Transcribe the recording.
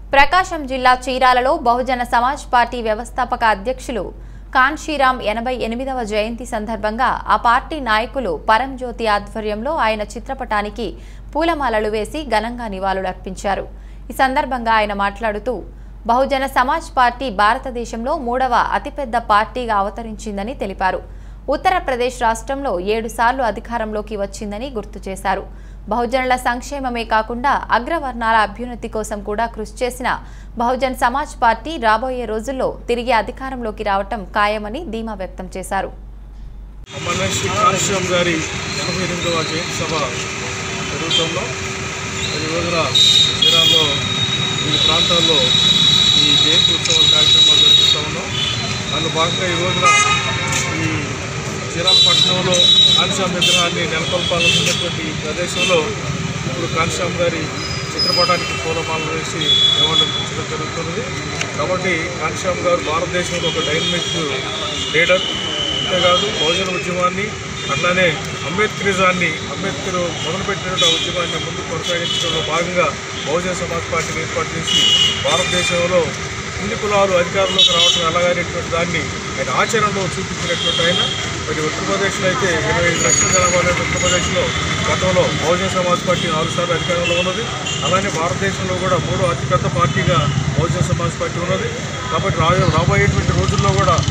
ప్రకాశం జిల్లా చీరాలలో బహుజన సమాజ్ పార్టీ వ్యవస్థాపక అధ్యక్షులు కాన్షీరామ్ ఎనభై ఎనిమిదవ జయంతి సందర్భంగా ఆ పార్టీ నాయకులు పరంజ్యోతి ఆధ్వర్యంలో ఆయన చిత్రపటానికి పూలమాలలు వేసి ఘనంగా నివాళులర్పించారు ఈ సందర్భంగా ఆయన మాట్లాడుతూ బహుజన సమాజ్ పార్టీ భారతదేశంలో మూడవ అతిపెద్ద పార్టీగా అవతరించిందని తెలిపారు ఉత్తరప్రదేశ్ రాష్ట్రంలో ఏడు సార్లు అధికారంలోకి వచ్చిందని గుర్తు చేశారు బహుజనుల సంక్షేమమే కాకుండా అగ్రవర్ణాల అభ్యున్నతి కోసం కూడా కృషి చేసిన బహుజన్ సమాజ్ పార్టీ రాబోయే రోజుల్లో తిరిగి అధికారంలోకి రావటం ఖాయమని ధీమా వ్యక్తం చేశారు మహర్షి కాళేశ్వరం గారి ఎనభై ఎనిమిదవ జయంతి సభ జరుగుతుందో ఈ రోజున చీరాల్లో వివిధ ప్రాంతాల్లో ఈ జయంతి ఉత్సవాల కార్యక్రమాలు జరిపిస్తూ ఉన్నాం అందులో భాగంగా ఈ రోజున ఈ చీరాల పట్టణంలో కాళీస్వామి విగ్రహాన్ని నెలకొల్పాలనుకున్నటువంటి ఈ ప్రదేశంలో ఇప్పుడు కాళీస్వామి గారి చిత్రపటానికి పూలమాలలు వేసి నివాళులర్పించడం జరుగుతున్నది కాబట్టి కాళీస్వామి గారు భారతదేశంలో ఒక డైనమిక్ లీడర్ అంతేకాదు బహుజన ఉద్యమాన్ని అట్లానే అంబేద్కరిజాన్ని అంబేద్కర్ మొదలుపెట్టినటువంటి ఆ ఉద్యమాన్ని ముందుకు కొనసాగించడంలో భాగంగా బహుజన సమాజ్ పార్టీని ఏర్పాటు చేసి భారతదేశంలో అన్ని కులాలు అధికారంలోకి రావడం ఎలాగనేటువంటి దాన్ని ఆయన ఆచరణలో చూపించినటువంటి ఆయన మరి ఉత్తరప్రదేశ్లో అయితే ఇరవై ఐదు లక్షల జనాభా ఉన్న ఉత్తరప్రదేశ్లో గతంలో బహుజన సమాజ్ పార్టీ నాలుగు సార్లు అధికారంలో ఉన్నది అలానే భారతదేశంలో కూడా మూడో అతిపెద్ద పార్టీగా బహుజన సమాజ్ పార్టీ ఉన్నది కాబట్టి రా రాబోయేటువంటి రోజుల్లో కూడా